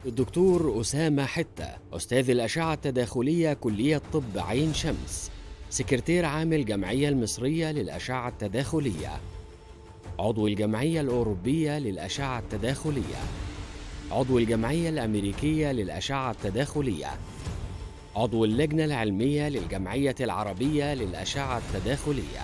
الدكتور أسامة حتة أستاذ الأشعة التداخلية كلية طب عين شمس سكرتير عام الجمعية المصرية للأشعة التداخلية عضو الجمعية الأوروبية للأشعة التداخلية عضو الجمعية الأمريكية للأشعة التداخلية عضو اللجنة العلمية للجمعية العربية للأشعة التداخلية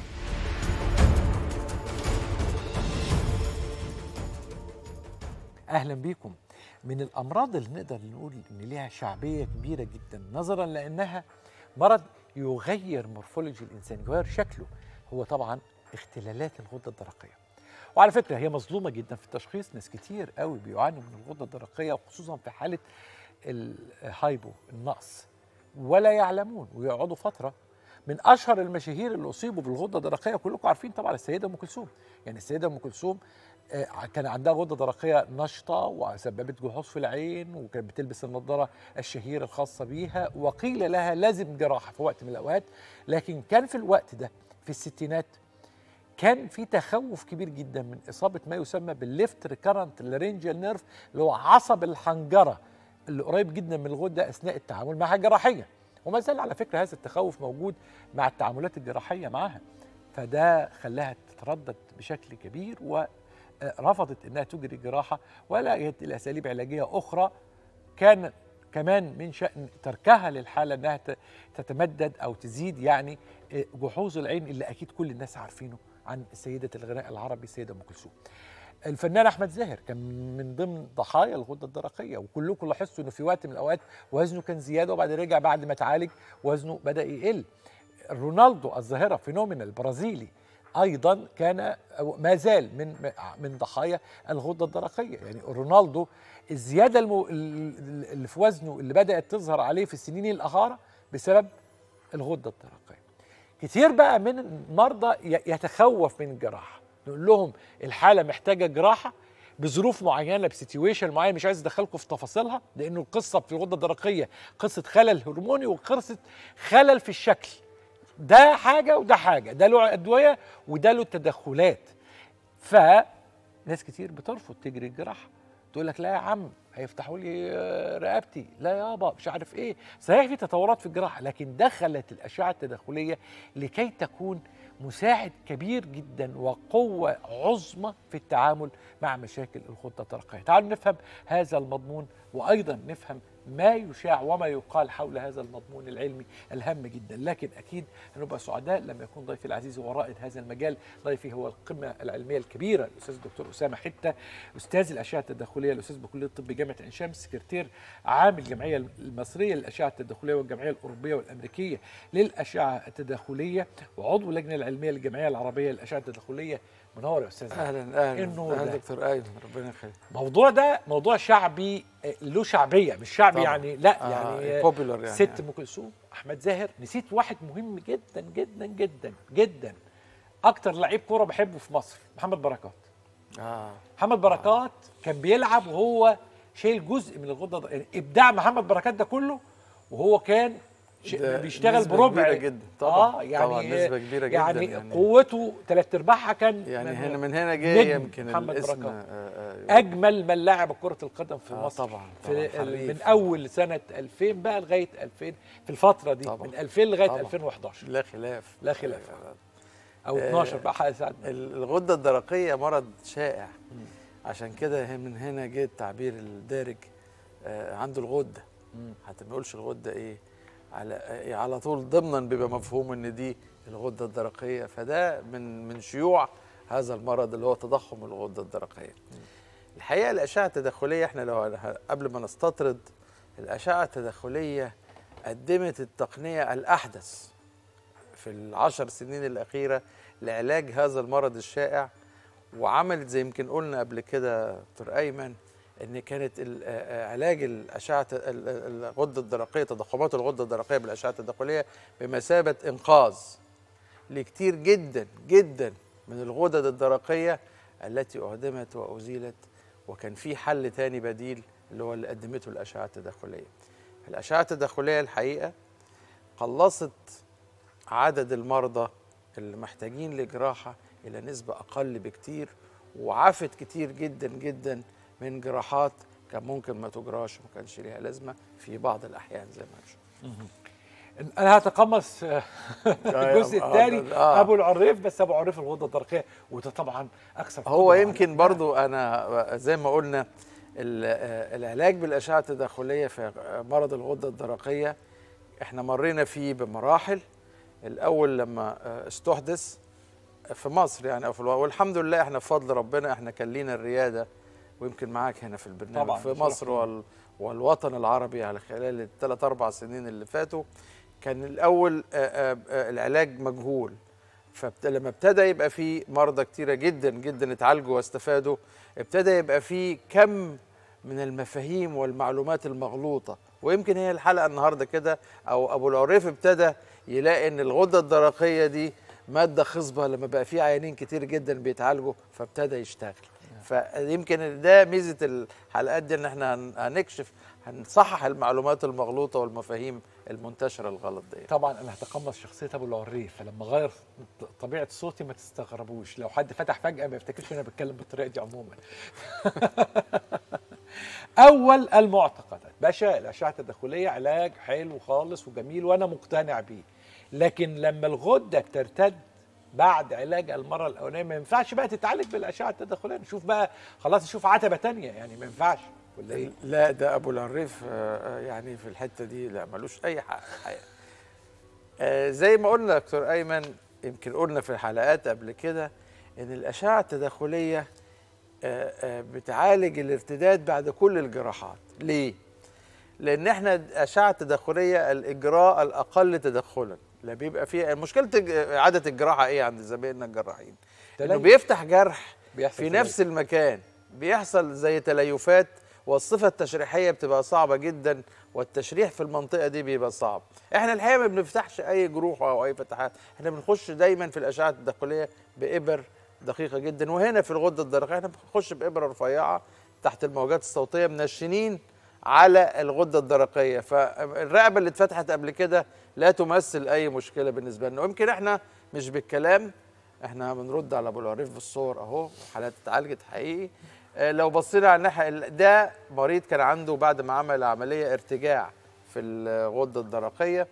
اهلا بيكم من الامراض اللي نقدر نقول ان ليها شعبيه كبيره جدا نظرا لانها مرض يغير مورفولوجي الانسان يغير شكله هو طبعا اختلالات الغده الدرقيه وعلى فكره هي مظلومه جدا في التشخيص ناس كتير قوي بيعانوا من الغده الدرقيه وخصوصا في حاله الهايبو النقص ولا يعلمون ويقعدوا فتره من اشهر المشاهير اللي اصيبوا بالغده الدرقيه كلكم عارفين طبعا السيده ام كلثوم يعني السيده ام كلثوم آه، كان عندها غده درقيه نشطه وسببت جحوظ في العين وكانت بتلبس النضاره الشهيره الخاصه بيها وقيل لها لازم جراحه في وقت من الاوقات لكن كان في الوقت ده في الستينات كان في تخوف كبير جدا من اصابه ما يسمى بالليفت ريكارنت لارنجيال نيرف اللي هو عصب الحنجره اللي قريب جدا من الغده اثناء التعامل معها جراحيا وما زال على فكره هذا التخوف موجود مع التعاملات الجراحيه معها فده خلاها تتردد بشكل كبير ورفضت انها تجري جراحه ولجأت الى اساليب علاجيه اخرى كان كمان من شأن تركها للحالة أنها ت- تتمدد أو تزيد يعني آه، جحوظ العين اللي أكيد كل الناس عارفينه عن سيدة الغناء العربي السيدة أم كلثوم الفنان احمد زاهر كان من ضمن ضحايا الغده الدرقيه وكلكم لاحظتوا انه في وقت من الاوقات وزنه كان زياده وبعد رجع بعد ما اتعالج وزنه بدا يقل رونالدو الظاهره فينومينا البرازيلي ايضا كان أو ما زال من من ضحايا الغده الدرقيه يعني رونالدو الزياده المو اللي في وزنه اللي بدات تظهر عليه في السنين الاخيره بسبب الغده الدرقيه كتير بقى من المرضى ي- يتخوف من الجراحه نقول لهم الحاله محتاجه جراحه بظروف معينه بسيتويشن معين مش عايز ادخلكم في تفاصيلها لانه القصه في الغده الدرقيه قصه خلل هرموني وقصه خلل في الشكل ده حاجه وده حاجه ده له ادويه وده له تدخلات فناس كتير بترفض تجري الجراحه تقول لك لا يا عم هيفتحوا لي آه، رقبتي لا يابا مش عارف ايه صحيح في تطورات في الجراحه لكن دخلت الاشعه التداخليه لكي تكون مساعد كبير جدا وقوه عظمى في التعامل مع مشاكل الغده الدرقيه تعالوا نفهم هذا المضمون وايضا نفهم ما يشاع وما يقال حول هذا المضمون العلمي الهام جدا لكن اكيد هنبقى سعداء لما يكون ضيفي العزيز هو رائد هذا المجال ضيفي هو القمه العلميه الكبيره الاستاذ الدكتور اسامه حته استاذ الاشعه التداخليه الاستاذ بكليه الطب جامعه عين شمس سكرتير عام الجمعيه المصريه للاشعه التداخليه والجمعيه الاوروبيه والامريكيه للاشعه التداخليه وعضو اللجنه العلميه للجمعيه العربيه للاشعه التداخليه منور يا استاذ اهلا إيه اهلا النور اهلا ده؟ دكتور ايمن ربنا يخليك الموضوع ده موضوع شعبي آه، له شعبيه مش شعبي طبعاً. يعني لا آه، يعني آه، popular يعني. ست ام كلثوم احمد زاهر نسيت واحد مهم جدا جدا جدا جدا اكتر لعيب كوره بحبه في مصر محمد بركات اه محمد بركات كان بيلعب وهو شايل جزء من الغده يعني ابداع محمد بركات ده كله وهو كان ش- ده بيشتغل نسبة بربع كبيرة جدا. طبعاً. اه يعني طبعاً نسبة كبيرة جداً يعني, يعني. قوته ثلاث ارباعها كان يعني من- هنا من هنا جاي نجم يمكن محمد الاسم بركات. آه، آه، اجمل من لعب كره القدم في آه، مصر طبعاً، في طبعاً، ال- حريف. من اول سنه 2000 بقى لغايه 2000 في الفتره دي طبعاً. من 2000 لغايه طبعاً. 2011 لا خلاف لا خلاف. آه، او 12 بقى حق ساعات ال- الغده الدرقيه مرض شائع عشان كده هي- من هنا جه التعبير الدارج آه، عنده الغده حتى ما يقولش الغده ايه على آه، على طول ضمنا بيبقى مفهوم ان دي الغده الدرقيه فده من من شيوع هذا المرض اللي هو تضخم الغده الدرقيه الحقيقه الاشعه التداخليه احنا لو ه- قبل ما نستطرد الاشعه التداخليه قدمت التقنيه الاحدث في العشر سنين الأخيرة لعلاج هذا المرض الشائع وعملت زي يمكن قلنا قبل كده دكتور أيمن إن كانت ال- آه، آه، علاج الأشعة ال- ال- الغدة الدرقية تضخمات الغدة الدرقية بالأشعة التداخلية بمثابة إنقاذ لكتير جدا جدا من الغدد الدرقية التي أهدمت وأزيلت وكان في حل تاني بديل اللي هو اللي قدمته الأشعة التداخلية الأشعة التداخلية الحقيقة قلصت عدد المرضى اللي محتاجين لجراحة إلى نسبة أقل بكتير وعافت كتير جدا جدا من جراحات كان ممكن ما تجراش وما كانش ليها لازمه في بعض الاحيان زي ما هنشوف انا هتقمص آه، الجزء آه، الثاني آه. ابو العريف بس ابو العريف الغده الدرقيه وده طبعا اكثر هو قدرة على- يمكن برضو انا زي ما قلنا ال- آه، العلاج بالاشعه التداخليه في مرض الغده الدرقيه احنا مرينا فيه بمراحل الاول لما آه، استحدث في مصر يعني او في الو... والحمد لله احنا بفضل ربنا احنا كان لينا الرياده ويمكن معاك هنا في البرنامج طبعاً، في شرف مصر لينا. وال... والوطن العربي على خلال الثلاث اربع سنين اللي فاتوا كان الاول آه، آه، آه، العلاج مجهول فلما ابتدى يبقى في مرضى كتيره جدا جدا اتعالجوا واستفادوا ابتدى يبقى في كم من المفاهيم والمعلومات المغلوطه ويمكن هي الحلقه النهارده كده او ابو العريف ابتدى يلاقي ان الغده الدرقيه دي ماده خصبه لما بقى في عيانين كتير جدا بيتعالجوا فابتدى يشتغل فيمكن ده ميزه الحلقات دي ان احنا هن- هنكشف هنصحح المعلومات المغلوطه والمفاهيم المنتشره الغلط دي طبعا انا هتقمص شخصيه ابو العريف فلما غير ط- طبيعه صوتي ما تستغربوش لو حد فتح فجاه ما يفتكرش انا بتكلم بالطريقه دي عموما اول المعتقدات باشا الاشعه التداخليه علاج حلو خالص وجميل وانا مقتنع بيه لكن لما الغده ترتد بعد علاج المره الاولانيه ما ينفعش بقى تتعالج بالاشعه التداخليه نشوف بقى خلاص نشوف عتبه تانية يعني ما ينفعش ولا ايه لا ده ابو العريف آه، آه، يعني في الحته دي لا ملوش اي حق حقيقة. آه، زي ما قلنا دكتور ايمن يمكن قلنا في الحلقات قبل كده ان الاشعه التداخليه آه، آه، بتعالج الارتداد بعد كل الجراحات ليه لان احنا الاشعه التداخليه الاجراء الاقل تدخلا لا بيبقى فيها مشكله الج- اعاده الجراحه ايه عند زمايلنا الجراحين انه تليف. بيفتح جرح بيحصل في تليف. نفس المكان بيحصل زي تليفات والصفه التشريحيه بتبقى صعبه جدا والتشريح في المنطقه دي بيبقى صعب احنا الحقيقه ما بنفتحش اي جروح او اي فتحات احنا بنخش دايما في الاشعه التداخليه بابر دقيقه جدا وهنا في الغده الدرقيه احنا بنخش بابره رفيعه تحت الموجات الصوتيه منشنين على الغده الدرقيه فالرقبه اللي اتفتحت قبل كده لا تمثل اي مشكله بالنسبه لنا ويمكن احنا مش بالكلام احنا بنرد على ابو العريف بالصور اهو حالات اتعالجت حقيقي آه، لو بصينا على الناحيه ال- ده مريض كان عنده بعد ما عمل عمليه ارتجاع في الغده الدرقيه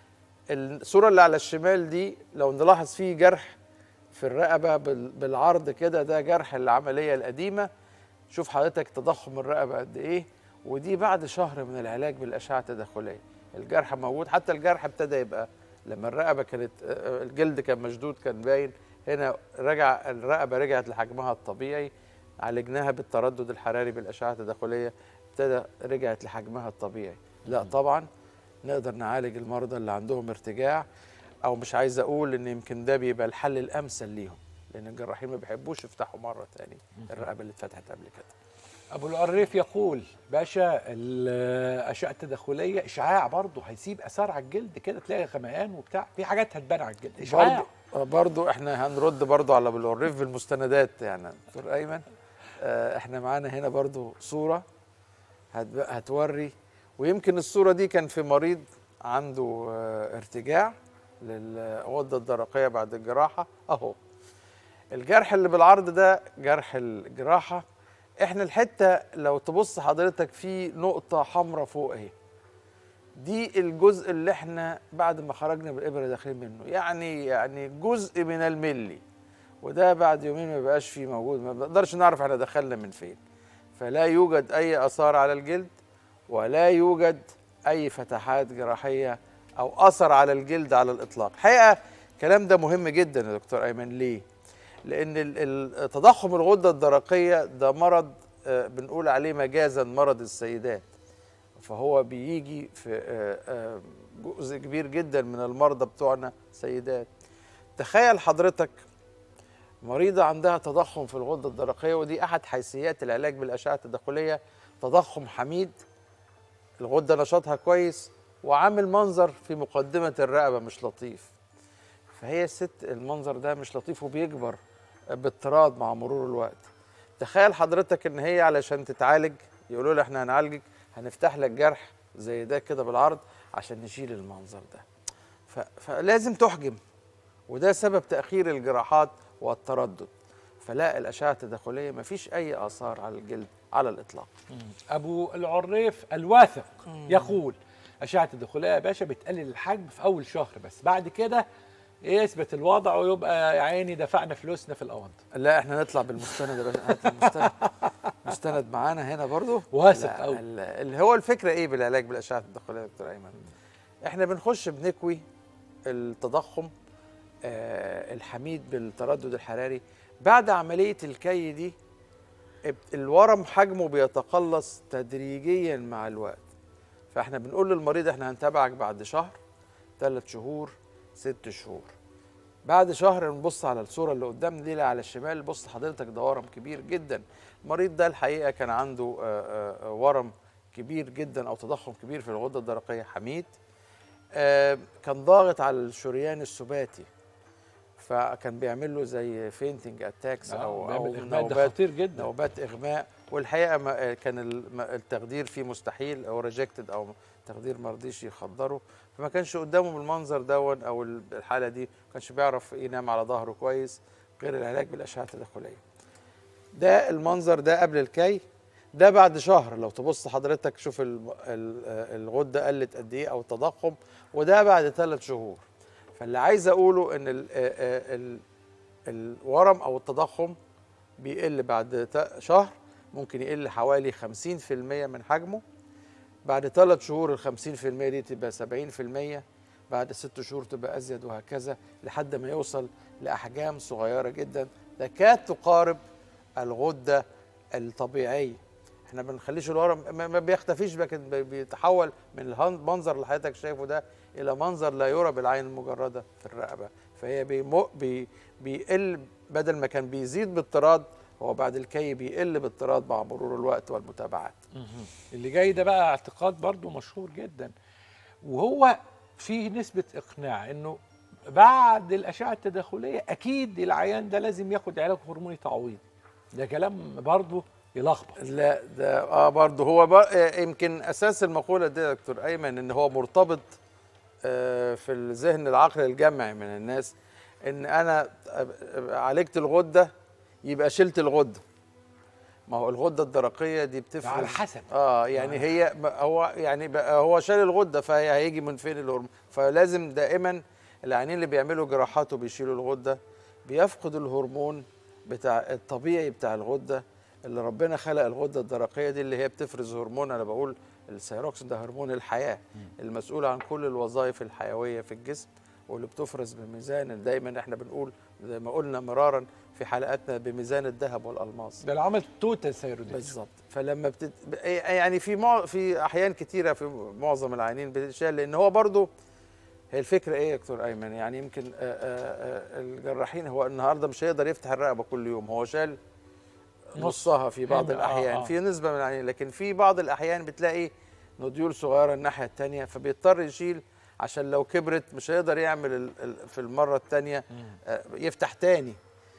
الصوره اللي على الشمال دي لو نلاحظ فيه جرح في الرقبه بال- بالعرض كده ده جرح العمليه القديمه شوف حضرتك تضخم الرقبه قد ايه ودي بعد شهر من العلاج بالاشعه التداخليه الجرح موجود حتى الجرح ابتدى يبقى لما الرقبه كانت آه، الجلد كان مشدود كان باين هنا رجع الرقبه رجعت لحجمها الطبيعي عالجناها بالتردد الحراري بالاشعه التداخليه ابتدى رجعت لحجمها الطبيعي لا طبعا نقدر نعالج المرضى اللي عندهم ارتجاع او مش عايز اقول ان يمكن ده بيبقى الحل الامثل ليهم لان الجراحين ما بيحبوش يفتحوا مره تاني الرقبه اللي اتفتحت قبل كده ابو العريف يقول باشا الاشعه التداخليه اشعاع برضه هيسيب اثار على الجلد كده تلاقي غمقان وبتاع في حاجات هتبان على الجلد اشعاع برضو برضو احنا هنرد برضو على ابو العريف بالمستندات يعني دكتور ايمن آه، احنا معانا هنا برضو صوره هتب- هتوري ويمكن الصوره دي كان في مريض عنده آه، ارتجاع للغده الدرقيه بعد الجراحه اهو الجرح اللي بالعرض ده جرح الجراحه احنا الحته لو تبص حضرتك في نقطه حمراء فوق اهي دي الجزء اللي احنا بعد ما خرجنا بالابره داخلين منه يعني يعني جزء من الملي وده بعد يومين ما بقاش فيه موجود ما بنقدرش نعرف احنا دخلنا من فين فلا يوجد اي اثار على الجلد ولا يوجد اي فتحات جراحيه او اثر على الجلد على الاطلاق الحقيقه الكلام ده مهم جدا يا دكتور ايمن ليه لان ال- ال- تضخم الغده الدرقيه ده مرض آه، بنقول عليه مجازا مرض السيدات فهو بيجي في آه، آه، جزء كبير جدا من المرضى بتوعنا سيدات تخيل حضرتك مريضة عندها تضخم في الغدة الدرقية ودي أحد حيثيات العلاج بالأشعة التداخلية تضخم حميد الغدة نشاطها كويس وعامل منظر في مقدمة الرقبة مش لطيف فهي الست المنظر ده مش لطيف وبيكبر باضطراد مع مرور الوقت تخيل حضرتك ان هي علشان تتعالج يقولوا لها احنا هنعالجك هنفتح لك جرح زي ده كده بالعرض عشان نشيل المنظر ده ف... فلازم تحجم وده سبب تأخير الجراحات والتردد فلا الاشعه التداخليه ما فيش اي اثار على الجلد على الاطلاق ابو العريف الواثق يقول اشعه الدخوليه يا باشا بتقلل الحجم في اول شهر بس بعد كده يثبت الوضع ويبقى يا عيني دفعنا فلوسنا في الاونطه لا احنا نطلع بالمستند يا باشا هات المستند مستند معانا هنا برضو واثق لا، أوي. ال- اللي هو الفكره ايه بالعلاج بالاشعه التداخليه يا دكتور ايمن احنا بنخش بنكوي التضخم آه الحميد بالتردد الحراري بعد عمليه الكي دي اب- الورم حجمه بيتقلص تدريجيا مع الوقت فاحنا بنقول للمريض احنا هنتابعك بعد شهر ثلاث شهور ست شهور بعد شهر نبص على الصوره اللي قدامنا دي اللي على الشمال بص حضرتك ده ورم كبير جدا المريض ده الحقيقه كان عنده آه، آه، آه، ورم كبير جدا او تضخم كبير في الغده الدرقيه حميد آه، كان ضاغط على الشريان السباتي فكان بيعمل له زي فينتنج اتاكس او او بيعمل إغماء ده نوبات خطير جدا نوبات اغماء والحقيقه ما كان الم- التخدير فيه مستحيل او ريجكتد او تخدير ما رضيش يخدره فما كانش قدامه بالمنظر دون او ال- الحاله دي ما كانش بيعرف ينام على ظهره كويس غير العلاج بالاشعه التداخليه ده المنظر ده قبل الكي ده بعد شهر لو تبص حضرتك شوف ال- ال- الغده قلت قد ايه او التضخم وده بعد ثلاث شهور فاللي عايز اقوله ان ال ال الورم او التضخم بيقل بعد تا- شهر ممكن يقل حوالي 50% من حجمه بعد ثلاث شهور ال 50% دي تبقى 70% بعد ست شهور تبقى ازيد وهكذا لحد ما يوصل لاحجام صغيره جدا تكاد تقارب الغده الطبيعيه احنا ما بنخليش الورم ما ما بيختفيش لكن بي- بيتحول من المنظر اللي حضرتك شايفه ده الى منظر لا يرى بالعين المجرده في الرقبه فهي بيمو بي بيقل بدل ما كان بيزيد بالطراد هو بعد الكي بيقل بالطراد مع مرور الوقت والمتابعات اللي جاي ده بقى اعتقاد برضو مشهور جدا وهو فيه نسبة إقناع إنه بعد الأشعة التداخلية أكيد العيان ده لازم ياخد علاج هرموني تعويضي ده كلام برضو يلخبط لا ده اه برضه هو بر... آه، يمكن اساس المقوله دي يا دكتور ايمن ان هو مرتبط آه، في الذهن العقل الجمعي من الناس ان انا آه، عالجت الغده يبقى شلت الغده ما هو الغده الدرقيه دي بتفرز على حسب. اه يعني هي ما هو يعني بقى هو شال الغده فهي هيجي من فين الهرمون فلازم دائما العيانين اللي بيعملوا جراحات وبيشيلوا الغده بيفقدوا الهرمون بتاع الطبيعي بتاع الغده اللي ربنا خلق الغده الدرقيه دي اللي هي بتفرز هرمون انا بقول الثيروكسين ده هرمون الحياه المسؤول عن كل الوظائف الحيويه في الجسم واللي بتفرز بميزان دايما احنا بنقول زي ما قلنا مرارا في حلقاتنا بميزان الذهب والالماس ده اللي عمل توتال ثيروديز بالظبط فلما بتت... يعني في مع... في احيان كتيره في معظم العيانين بتتشال لان هو برضو هي الفكره ايه يا دكتور ايمن يعني يمكن آآ آآ الجراحين هو النهارده مش هيقدر يفتح الرقبه كل يوم هو شال نصها في بعض كامل، آه، الاحيان آه. في نسبه من العيانين لكن في بعض الاحيان بتلاقي نوديول صغيره الناحيه الثانيه فبيضطر يشيل عشان لو كبرت مش هيقدر يعمل ال- ال- في المره الثانيه يفتح تاني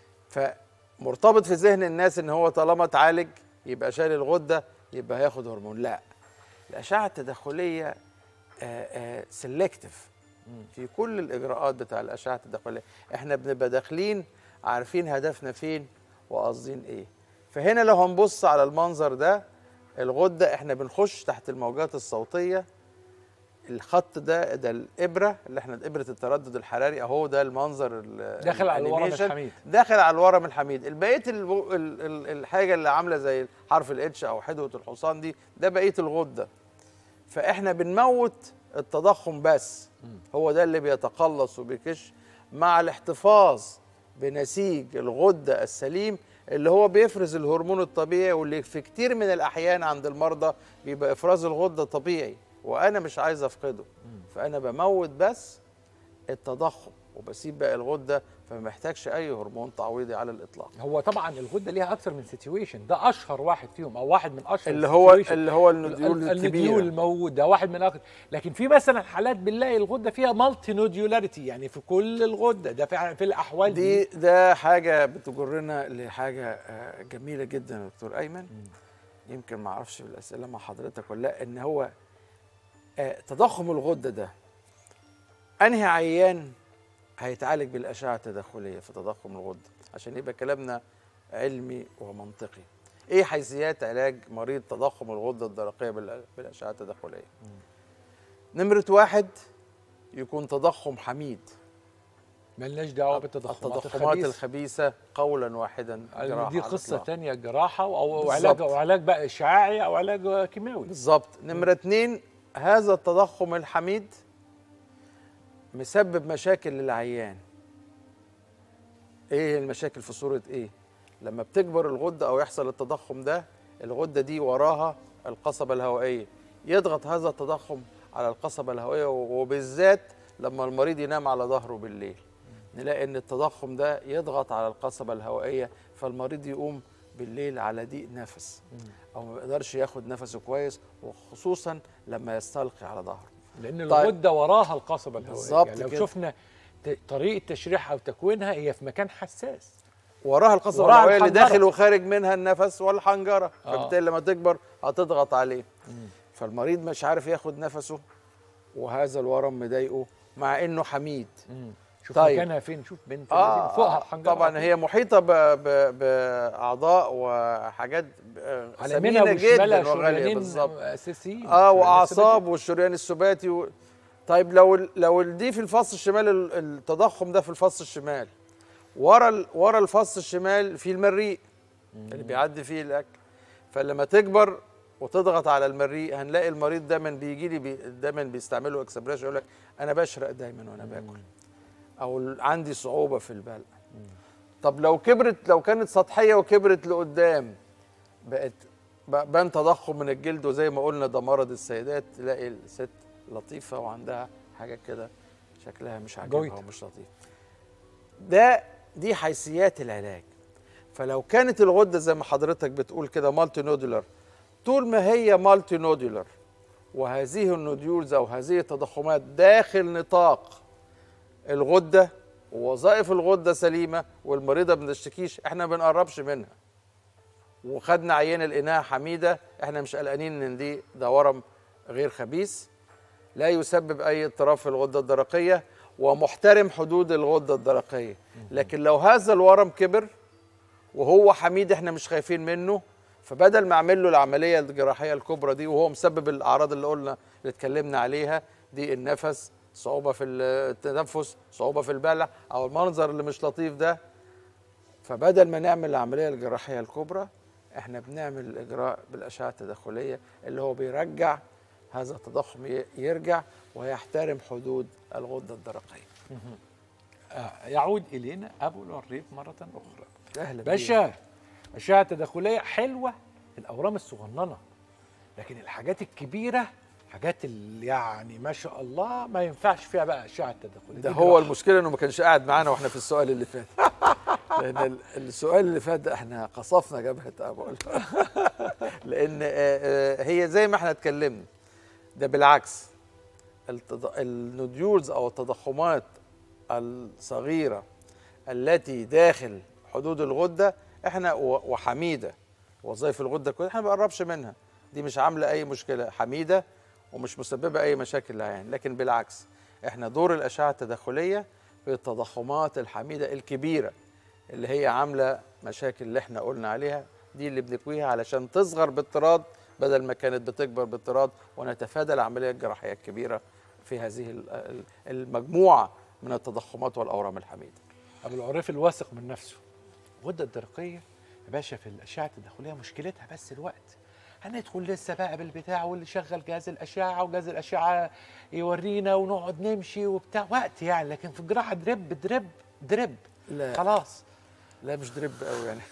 فمرتبط في ذهن الناس ان هو طالما اتعالج يبقى شال الغده يبقى هياخد هرمون لا الاشعه التداخليه سيلكتيف في كل الاجراءات بتاع الاشعه التداخليه احنا بنبقى داخلين عارفين هدفنا فين وقاصدين ايه فهنا لو هنبص على المنظر ده الغده احنا بنخش تحت الموجات الصوتيه الخط ده ده الابره اللي احنا ابره التردد الحراري اهو ده المنظر ال- داخل على الورم الانيميشن. الحميد. داخل على الورم الحميد البقيه الب- ال- ال- الحاجه اللي عامله زي حرف الاتش او حدوه الحصان دي ده بقيه الغده فاحنا بنموت التضخم بس هو ده اللي بيتقلص وبيكش مع الاحتفاظ بنسيج الغده السليم اللي هو بيفرز الهرمون الطبيعي واللي في كتير من الاحيان عند المرضى بيبقى افراز الغده طبيعي وانا مش عايز افقده فانا بموت بس التضخم وبسيب باقي الغده فما محتاجش اي هرمون تعويضي على الاطلاق هو طبعا الغده ليها اكثر من سيتويشن ده اشهر واحد فيهم او واحد من اشهر اللي هو الsituation. اللي هو ال- النوديول النوديول الكبيره الموجود ده واحد من اكثر لكن في مثلا حالات بنلاقي الغده فيها مالتي نوديولاريتي يعني في كل الغده ده في, في الاحوال دي ده حاجه بتجرنا لحاجه آه، جميله جدا يا دكتور ايمن يمكن ما اعرفش بالاسئله مع حضرتك ولا لا ان هو آه، تضخم الغده ده انهي عيان هيتعالج بالاشعه التداخليه في تضخم الغده عشان يبقى كلامنا علمي ومنطقي ايه حيثيات علاج مريض تضخم الغده الدرقيه بال- بالاشعه التداخليه نمره واحد يكون تضخم حميد ملناش دعوه بالتضخمات التضخمات الخبيثة. الخبيثه قولا واحدا يعني جراحة دي على قصه الإطلاق. تانية جراحه او أو بالظبط. علاج او علاج بقى اشعاعي او علاج كيماوي بالظبط نمرة اتنين هذا التضخم الحميد مسبب مشاكل للعيان ايه المشاكل في صورة ايه لما بتكبر الغدة او يحصل التضخم ده الغدة دي وراها القصبة الهوائية يضغط هذا التضخم على القصبة الهوائية وبالذات لما المريض ينام على ظهره بالليل نلاقي ان التضخم ده يضغط على القصبة الهوائية فالمريض يقوم بالليل على ضيق نفس او ما يقدرش ياخد نفسه كويس وخصوصا لما يستلقي على ظهره لان طيب. الغده وراها القصبه الهوائيه بالظبط يعني لو كده. شفنا ت- طريقه تشريحها وتكوينها هي في مكان حساس وراها القصبة وراها الهوائية اللي الحنجرة. داخل وخارج منها النفس والحنجرة آه. فبالتالي لما تكبر هتضغط عليه فالمريض مش عارف ياخد نفسه وهذا الورم مضايقه مع انه حميد شوف طيب. مكانها فين شوف بنت آه الذين فوقها الحنجره طبعا هي محيطة ب- ب- بأعضاء وحاجات ب- على ثمينة منها وشمالها جدا وغالية شريانين بالظبط اساسيين اه شريان واعصاب والشريان السباتي و... طيب لو ال- لو ال- دي في الفص الشمال ال- التضخم ده في الفص الشمال ورا ال... ورا الفص الشمال في المريء اللي بيعدي فيه الاكل فلما تكبر وتضغط على المريء هنلاقي المريض دايما بيجي لي بي... دايما بيستعملوا اكسبريشن يقول لك انا بشرق دايما وانا باكل او ال- عندي صعوبه في البلع طب لو كبرت لو كانت سطحيه وكبرت لقدام بقت ب- بان تضخم من الجلد وزي ما قلنا ده مرض السيدات تلاقي الست لطيفه وعندها حاجه كده شكلها مش عاجبها جويت. ومش لطيف ده دي حيثيات العلاج فلو كانت الغده زي ما حضرتك بتقول كده مالتي نودولار طول ما هي مالتي نودولار وهذه النوديولز او هذه التضخمات داخل نطاق الغده ووظائف الغده سليمه والمريضه ما بتشتكيش احنا ما بنقربش منها وخدنا عينه لقيناها حميده احنا مش قلقانين ان دي ده ورم غير خبيث لا يسبب اي اضطراب في الغده الدرقيه ومحترم حدود الغده الدرقيه لكن لو هذا الورم كبر وهو حميد احنا مش خايفين منه فبدل ما اعمل له العمليه الجراحيه الكبرى دي وهو مسبب الاعراض اللي قلنا اللي اتكلمنا عليها دي النفس صعوبه في التنفس صعوبه في البلع او المنظر اللي مش لطيف ده فبدل ما نعمل العمليه الجراحيه الكبرى احنا بنعمل الاجراء بالاشعه التداخليه اللي هو بيرجع هذا التضخم ي- يرجع ويحترم حدود الغده الدرقيه آه، يعود الينا ابو العريف مره اخرى اهلا بيك. باشا اشعه تداخليه حلوه في الاورام الصغننه لكن الحاجات الكبيره حاجات اللي يعني ما شاء الله ما ينفعش فيها بقى اشعه تداخليه ده دي هو جراحة. المشكله انه ما كانش قاعد معانا واحنا في السؤال اللي فات لان ال- السؤال اللي فات ده احنا قصفنا جبهه ابو قلب. لان آه، آه، هي زي ما احنا اتكلمنا ده بالعكس التض- النوديولز او التضخمات الصغيره التي داخل حدود الغده احنا و- وحميده وظائف الغده كلها احنا ما بنقربش منها دي مش عامله اي مشكله حميده ومش مسببه اي مشاكل للعيان لكن بالعكس احنا دور الاشعه التداخليه في التضخمات الحميده الكبيره اللي هي عامله مشاكل اللي احنا قلنا عليها دي اللي بنكويها علشان تصغر باضطراد بدل ما كانت بتكبر باضطراد ونتفادى العمليه الجراحيه الكبيره في هذه ال- ال- المجموعه من التضخمات والاورام الحميده ابو العريف الواثق من نفسه الغده الدرقيه يا باشا في الاشعه التداخليه مشكلتها بس الوقت هندخل لسه بقى بالبتاع واللي شغل جهاز الاشعه وجهاز الاشعه يورينا ونقعد نمشي وبتاع وقت يعني لكن في الجراحه درب درب درب لا. خلاص لا مش درب قوي يعني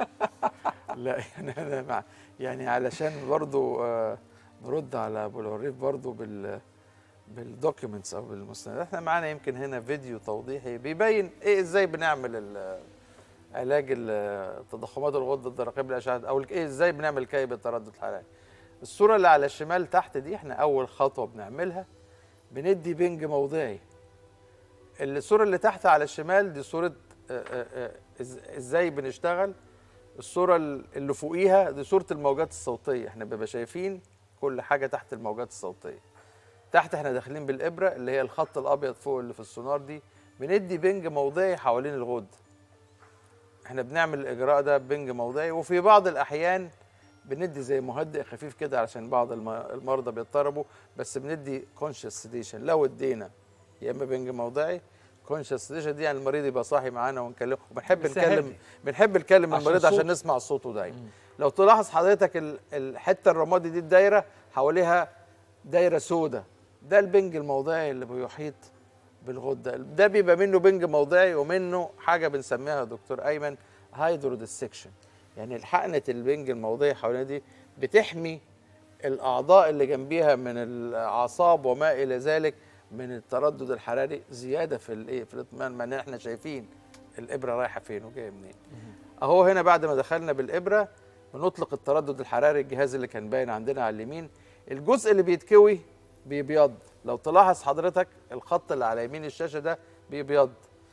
لا يعني انا مع يعني علشان برضو آه، نرد على ابو العريف برضو بال بالدوكيومنتس او بالمستندات احنا معانا يمكن هنا فيديو توضيحي بيبين ايه ازاي بنعمل ال- علاج ال- تضخمات الغده الدرقيه بالاشعه او ايه ازاي بنعمل كيب التردد الحراري الصوره اللي على الشمال تحت دي احنا اول خطوه بنعملها بندي بنج موضعي الصوره اللي تحت على الشمال دي صوره آه، آه، آه، إز- ازاي بنشتغل الصوره اللي فوقيها دي صوره الموجات الصوتيه احنا بنبقى شايفين كل حاجه تحت الموجات الصوتيه تحت احنا داخلين بالابره اللي هي الخط الابيض فوق اللي في السونار دي بندي بنج موضعي حوالين الغده احنا بنعمل الاجراء ده بنج موضعي وفي بعض الاحيان بندي زي مهدئ خفيف كده عشان بعض الم- المرضى بيضطربوا بس بندي كونشس سيديشن لو ادينا يا اما بنج موضعي كونشس سيديشن دي يعني المريض يبقى صاحي معانا ونكلمه بنحب بس نكلم هادي. بنحب نكلم عشان المريض عشان صوته. نسمع صوته دايما لو تلاحظ حضرتك ال- الحته الرمادي دي الدايره حواليها دايره سوداء ده البنج الموضعي اللي بيحيط بالغده ده بيبقى منه بنج موضعي ومنه حاجه بنسميها يا دكتور ايمن هايدرو ديسكشن يعني الحقنه البنج الموضعي حوالين دي بتحمي الاعضاء اللي جنبيها من الاعصاب وما الى ذلك من التردد الحراري زياده في الايه في الاطمئنان ما إن احنا شايفين الابره رايحه فين وجايه منين اهو هنا بعد ما دخلنا بالابره بنطلق التردد الحراري الجهاز اللي كان باين عندنا على اليمين الجزء اللي بيتكوي بيبيض لو تلاحظ حضرتك الخط اللي على يمين الشاشه ده بيبيض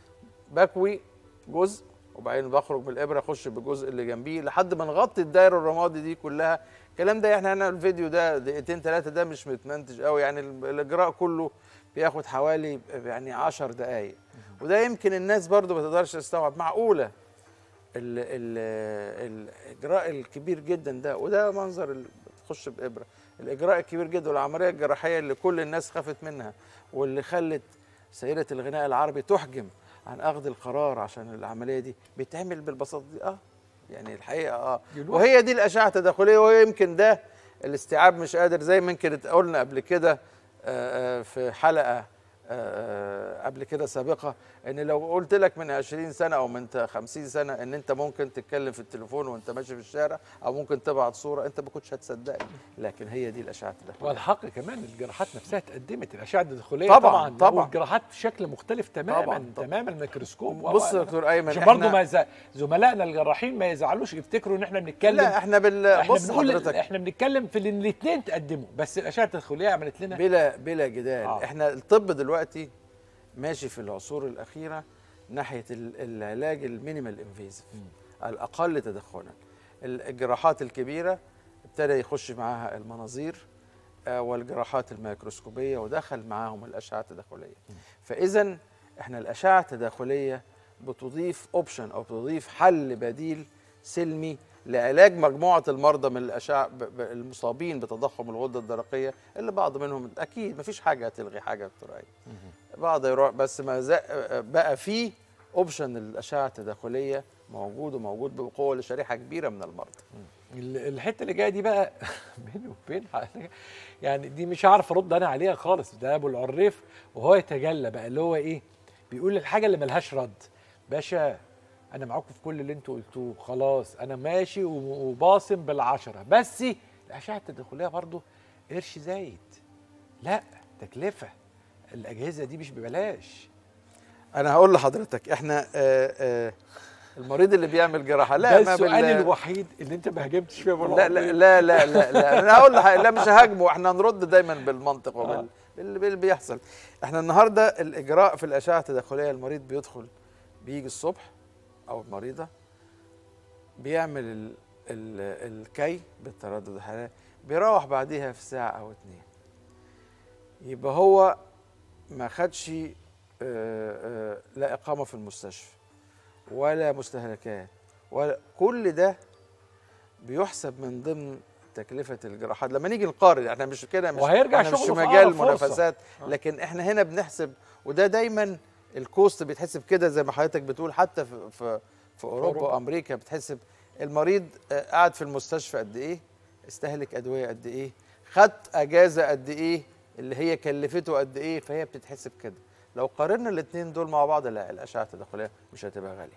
بكوي جزء وبعدين بخرج بالابره اخش بالجزء اللي جنبيه لحد ما نغطي الدايره الرمادي دي كلها الكلام ده احنا هنا الفيديو ده دقيقتين ثلاثه ده مش متمنتج قوي يعني ال- الاجراء كله بياخد حوالي يعني 10 دقائق وده يمكن الناس برضو ما تقدرش تستوعب معقوله ال ال الاجراء الكبير جدا ده وده منظر ال- تخش بابره الاجراء الكبير جدا والعمليه الجراحيه اللي كل الناس خافت منها واللي خلت سيده الغناء العربي تحجم عن اخذ القرار عشان العمليه دي بيتعمل بالبساطه دي اه يعني الحقيقه اه دلوقتي. وهي دي الاشعه التداخليه وهي يمكن ده الاستيعاب مش قادر زي ما يمكن قلنا قبل كده آه، آه، في حلقه آه، قبل كده سابقه ان لو قلت لك من 20 سنه او من 50 سنه ان انت ممكن تتكلم في التليفون وانت ماشي في الشارع او ممكن تبعت صوره انت ما كنتش هتصدقني لكن هي دي الاشعه التداخليه والحق كمان الجراحات نفسها اتقدمت الاشعه الداخليه طبعاً، طبعا طبعاً. والجراحات بشكل مختلف تماما طبعاً، طبعاً. تماما الميكروسكوب و- بص و- يا دكتور ايمن عشان إحنا- برضه ما يز... زملائنا الجراحين ما يزعلوش يفتكروا ان احنا بنتكلم لا احنا بال احنا بص بنقول حضرتك احنا بنتكلم في ان الاثنين تقدموا بس الاشعه التدخليه عملت لنا بلا بلا جدال آه. آه. احنا الطب دلوقتي ماشي في العصور الاخيره ناحيه ال- العلاج المينيمال انفيزيف الاقل تدخلا الجراحات الكبيره ابتدى يخش معاها المناظير آه، والجراحات الميكروسكوبيه ودخل معاهم الاشعه التداخليه فاذا احنا الاشعه التداخليه بتضيف اوبشن او بتضيف حل بديل سلمي لعلاج مجموعه المرضى من الاشعه ب- ب- المصابين بتضخم الغده الدرقيه اللي بعض منهم اكيد مفيش حاجه هتلغي حاجه يا دكتور أيمن. بعض يروح بس ما زا- بقى في اوبشن الاشعه التداخليه موجود وموجود بقوه لشريحه كبيره من المرضى ال- الحته اللي جايه دي بقى بيني وبين حضرتك يعني دي مش هعرف ارد انا عليها خالص ده ابو العريف وهو يتجلى بقى اللي هو ايه بيقول الحاجه اللي ملهاش رد باشا انا معاكم في كل اللي انتوا قلتوه خلاص انا ماشي و- وباصم بالعشره بس الاشعه التداخليه برضو قرش زايد لا تكلفه الاجهزه دي مش ببلاش انا هقول لحضرتك احنا آه آه المريض اللي بيعمل جراحه لا ده ما السؤال بال- الوحيد اللي انت ما هاجمتش فيه يا أبو لا العريف. لا لا لا لا, لا. انا هقول لح- لا مش هاجمه احنا نرد دايما بالمنطق وبال آه. بال- باللي بيحصل احنا النهارده الاجراء في الاشعه التداخليه المريض بيدخل بيجي الصبح او المريضه بيعمل ال ال الكي بالتردد الحراري بيروح بعديها في ساعه او اتنين يبقى هو ما خدش آه، آه، لا اقامه في المستشفى ولا مستهلكات ولا كل ده بيحسب من ضمن تكلفة الجراحات لما نيجي نقارن احنا مش كده مش وهيرجع احنا مش في شغله في مجال أقرب فرصة. المنافسات لكن احنا هنا بنحسب وده دايما الكوست بيتحسب كده زي ما حضرتك بتقول حتى في في, في اوروبا أوروبا. وامريكا بتحسب المريض آه، قعد في المستشفى قد ايه استهلك ادويه قد ايه خد اجازه قد ايه اللي هي كلفته قد ايه فهي بتتحسب كده لو قارنا الاثنين دول مع بعض لا الاشعه التداخليه مش هتبقى غاليه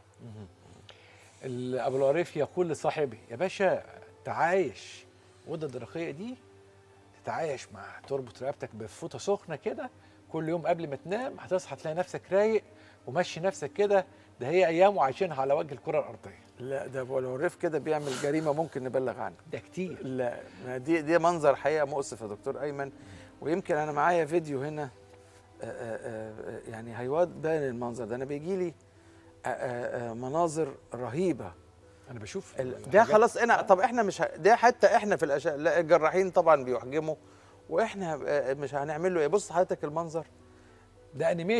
ال- ابو العريف يقول لصاحبه يا باشا تعايش الغده الدرقيه دي تتعايش مع تربط رقبتك بفوطه سخنه كده كل يوم قبل ما تنام هتصحى تلاقي نفسك رايق ومشي نفسك كده ده هي ايام وعايشينها على وجه الكره الارضيه لا ده ابو العريف كده بيعمل جريمه ممكن نبلغ عنها ده كتير لا ما دي دي منظر حقيقه مؤسف يا دكتور ايمن ويمكن انا معايا فيديو هنا آه، آه، آه، يعني هيواد بان المنظر ده انا بيجي لي آه، آه، آه، مناظر رهيبه انا بشوف ال- ده الحاجات- خلاص انا طب احنا مش ه- ده حتى احنا في الاشياء لا الجراحين طبعا بيحجموا واحنا آه، مش هنعمل له ايه بص حضرتك المنظر ده انيميشن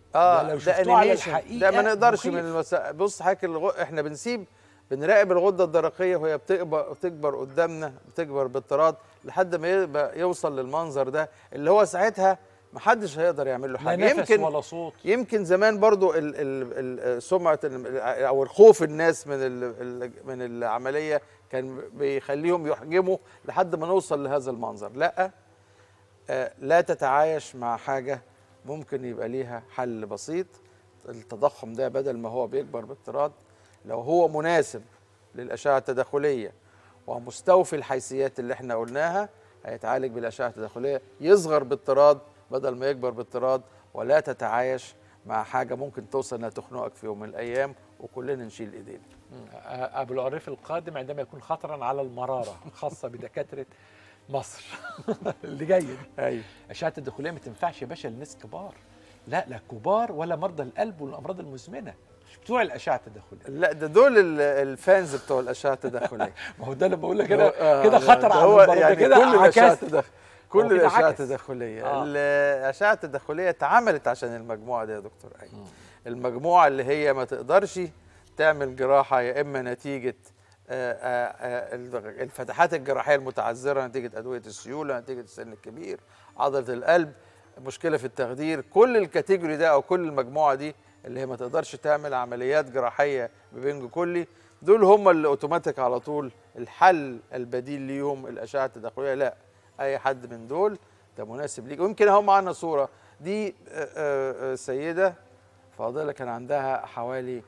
اه ده لو ده شفتوه على انيميشن الحقيقة ده ما نقدرش مخيف. من المسا... بص حضرتك الغ... احنا بنسيب بنراقب الغده الدرقيه وهي بتكبر بتكبر قدامنا بتكبر بالطراد لحد ما يبقى يوصل للمنظر ده اللي هو ساعتها محدش هيقدر يعمل له لا حاجه نفس يمكن ولا صوت يمكن زمان برضو ال ال ال سمعه ال- او الخوف الناس من ال ال من العمليه كان بيخليهم يحجموا لحد ما نوصل لهذا المنظر لا آه، لا تتعايش مع حاجه ممكن يبقى ليها حل بسيط التضخم ده بدل ما هو بيكبر باضطراد لو هو مناسب للاشعه التداخليه ومستوفي الحيثيات اللي احنا قلناها هيتعالج بالاشعه التداخليه يصغر باضطراد بدل ما يكبر باضطراد ولا تتعايش مع حاجه ممكن توصل انها تخنقك في يوم من الايام وكلنا نشيل ايدينا ابو العريف القادم عندما يكون خطرا على المراره خاصه بدكاتره مصر اللي جاي دي ايوه اشعه الدخوليه ما تنفعش يا باشا لناس كبار لا لا كبار ولا مرضى القلب والامراض المزمنه مش بتوع الاشعه الداخليه لا ده دول ال- الفانز بتوع الاشعه التداخليه ما هو ده اللي بقول لك هو- كده آه، كده لا، خطر ده على هو المرضى يعني كده كل الاشعه عكست. التداخليه هو كل كده الاشعه عكس. التداخليه آه. الاشعه التداخليه اتعملت عشان المجموعه دي يا دكتور ايمن المجموعه اللي هي ما تقدرش تعمل جراحه يا اما نتيجه آه، آه، آه، الفتحات الجراحيه المتعذره نتيجه ادويه السيوله نتيجه السن الكبير عضله القلب مشكله في التخدير كل الكاتيجوري ده او كل المجموعه دي اللي هي ما تقدرش تعمل عمليات جراحيه ببنج كلي دول هم اللي اوتوماتيك على طول الحل البديل ليهم الاشعه التداخليه لا اي حد من دول ده مناسب ليك ويمكن اهو معانا صوره دي آه، آه، آه، سيده فاضله كان عندها حوالي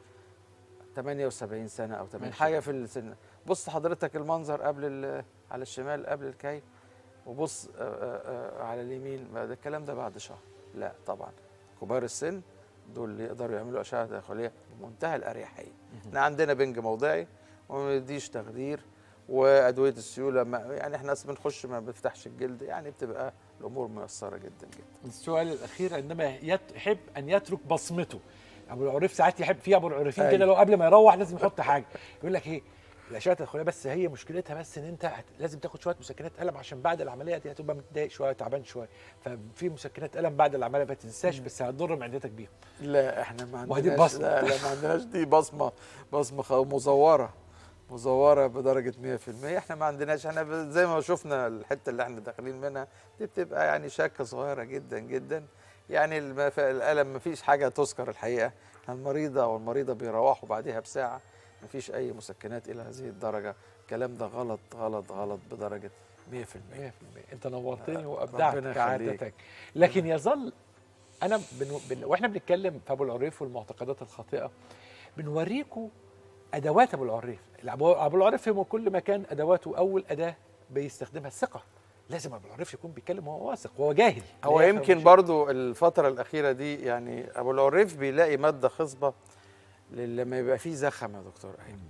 78 سنه او 80 ماشي. حاجه في السن بص حضرتك المنظر قبل ال- على الشمال قبل الكي وبص آه، آه، آه، على اليمين ما ده الكلام ده بعد شهر لا طبعا كبار السن دول اللي يقدروا يعملوا اشعه تداخليه بمنتهى الاريحيه احنا عندنا بنج موضعي وما بنديش تخدير وادويه السيوله ما يعني احنا أصل بنخش ما بنفتحش الجلد يعني بتبقى الامور ميسره جدا جدا السؤال الاخير عندما يت- يحب ان يترك بصمته ابو العريف ساعات يحب في ابو العريفين أيوة. كده لو قبل ما يروح لازم يحط حاجه يقول لك ايه الاشعه التدخليه بس هي مشكلتها بس ان انت هت- لازم تاخد شويه مسكنات الم عشان بعد العمليه دي هتبقى متضايق شويه تعبان شويه ففي مسكنات الم بعد العمليه ما تنساش بس هتضر معدتك بيهم لا احنا ما ما هي دي عندناش بصمة. لا لا ما عندناش دي بصمه بصمه خ- مزوره مزوره بدرجه 100% احنا ما عندناش احنا ب- زي ما شفنا الحته اللي احنا داخلين منها دي بتبقى يعني شكه صغيره جدا جدا يعني الم- ف- الالم ما فيش حاجه تذكر الحقيقه المريضه او المريضه بيروحوا بعدها بساعه ما فيش اي مسكنات الى هذه الدرجه الكلام ده غلط غلط غلط بدرجه 100% 100% انت نورتني ربنا وابدعت يخليك. كعادتك لكن يظل انا بن... بن... واحنا بنتكلم في ابو العريف والمعتقدات الخاطئه بنوريكم ادوات ابو العريف ابو أبو العريف في كل مكان ادواته اول اداه بيستخدمها الثقه لازم ابو العريف يكون بيتكلم وهو واثق وهو جاهل هو لا يفهم يمكن شيء. برضو الفترة الأخيرة دي يعني أبو العريف بيلاقي مادة خصبة لل- لما يبقى فيه زخم يا دكتور أيمن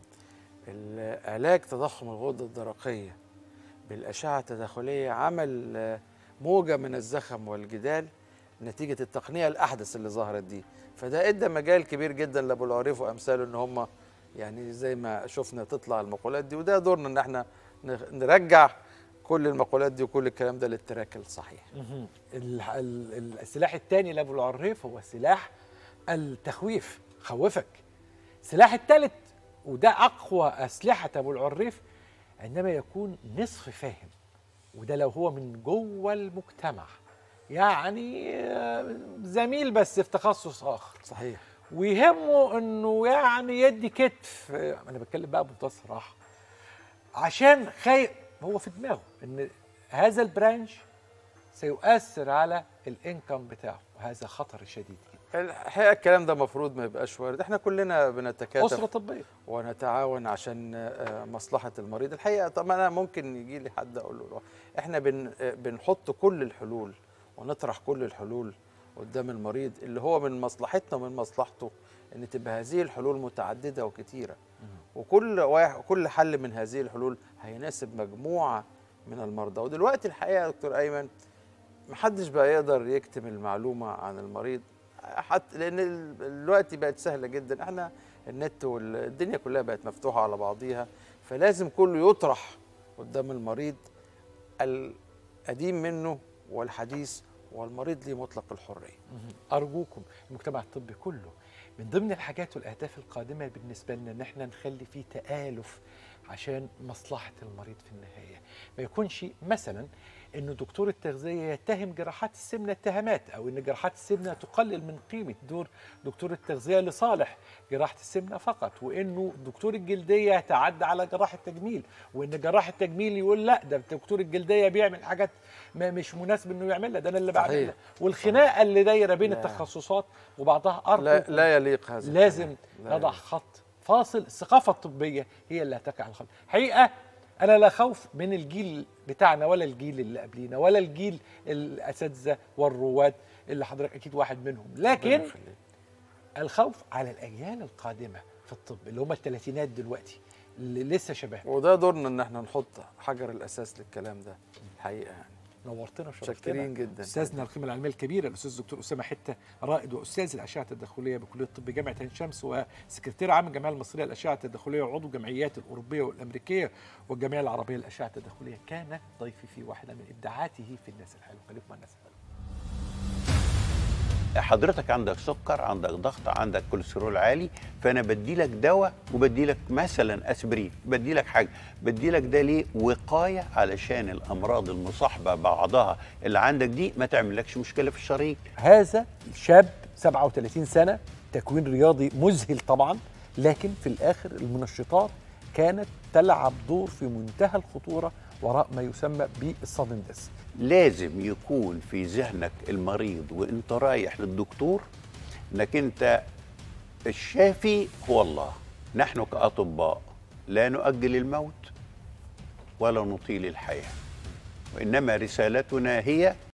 العلاج تضخم الغدة الدرقية بالأشعة التداخلية عمل آه، موجة من الزخم والجدال نتيجة التقنية الأحدث اللي ظهرت دي فده ادى مجال كبير جدا لأبو العريف وأمثاله إن هم يعني زي ما شفنا تطلع المقولات دي وده دورنا إن احنا نخ- نرجع كل المقولات دي وكل الكلام ده للتراك الصحيح مهم. ال- ال- السلاح الثاني لابو العريف هو سلاح التخويف خوفك السلاح الثالث وده اقوى اسلحه ابو العريف عندما يكون نصف فاهم وده لو هو من جوه المجتمع يعني آه، زميل بس في تخصص اخر صحيح ويهمه انه يعني يدي كتف انا بتكلم بقى بمنتهى الصراحه عشان خايف هو في دماغه ان هذا البرانش سيؤثر على الانكم بتاعه وهذا خطر شديد جدا الحقيقه الكلام ده المفروض ما يبقاش وارد احنا كلنا اسره بنتكاتف طبيه ونتعاون عشان آه، مصلحه المريض الحقيقه طب انا ممكن يجي لي حد اقول له احنا بن آه، بنحط كل الحلول ونطرح كل الحلول قدام المريض اللي هو من مصلحتنا ومن مصلحته ان تبقى هذه الحلول متعدده وكتيره وكل واحد كل حل من هذه الحلول هيناسب مجموعه من المرضى ودلوقتي الحقيقه يا دكتور ايمن محدش بقى يقدر يكتم المعلومه عن المريض حتى لان ال- دلوقتي بقت سهله جدا احنا النت والدنيا كلها بقت مفتوحه على بعضيها فلازم كله يطرح قدام المريض القديم منه والحديث والمريض ليه مطلق الحريه أرجوكم المجتمع الطبي كله من ضمن الحاجات والأهداف القادمة بالنسبة لنا إن احنا نخلي فيه تآلف عشان مصلحة المريض في النهاية ما يكونش مثلا إنه دكتور التغذية يتهم جراحات السمنة اتهامات أو إن جراحات السمنة تقلل من قيمة دور دكتور التغذية لصالح جراحة السمنة فقط وإنه دكتور الجلدية يتعدى على جراح التجميل وإن جراح التجميل يقول لا ده دكتور الجلدية بيعمل حاجات ما مش مناسب إنه يعملها ده أنا اللي صحيح. بعملها والخناقة اللي دايرة بين لا. التخصصات وبعضها أرقى لا, لا يليق هذا لازم الكلام. لا نضع يليق. خط فاصل الثقافة الطبية هي اللي هتقع على الخط حقيقة أنا لا خوف من الجيل بتاعنا ولا الجيل اللي قبلينا ولا الجيل الأساتذة والرواد اللي حضرتك أكيد واحد منهم لكن ربنا يخليك. الخوف على الأجيال القادمة في الطب اللي هم الثلاثينات دلوقتي اللي لسه شباب وده دورنا ان احنا نحط حجر الاساس للكلام ده الحقيقه يعني نورتنا وشرفتنا متشكرين جدا استاذنا القيمه العلميه الكبيره الاستاذ الدكتور اسامه حته رائد واستاذ الاشعه التداخليه بكليه الطب جامعه عين شمس وسكرتير عام الجمعيه المصريه للاشعه التداخليه وعضو الجمعيات الاوروبيه والامريكيه والجمعيه العربيه للاشعه التداخليه كان ضيفي في واحده من ابداعاته في الناس الحلوه خليكم مع الناس الحلوه حضرتك عندك سكر عندك ضغط عندك كوليسترول عالي فانا بدي لك دواء وبدي لك مثلا اسبرين بدي لك حاجه بدي لك ده ليه وقايه علشان الامراض المصاحبه بعضها اللي عندك دي ما تعملكش مشكله في الشرايين هذا شاب 37 سنه تكوين رياضي مذهل طبعا لكن في الاخر المنشطات كانت تلعب دور في منتهى الخطوره وراء ما يسمى بالصادندس لازم يكون في ذهنك المريض وانت رايح للدكتور انك انت الشافي هو الله نحن كاطباء لا نؤجل الموت ولا نطيل الحياه وانما رسالتنا هي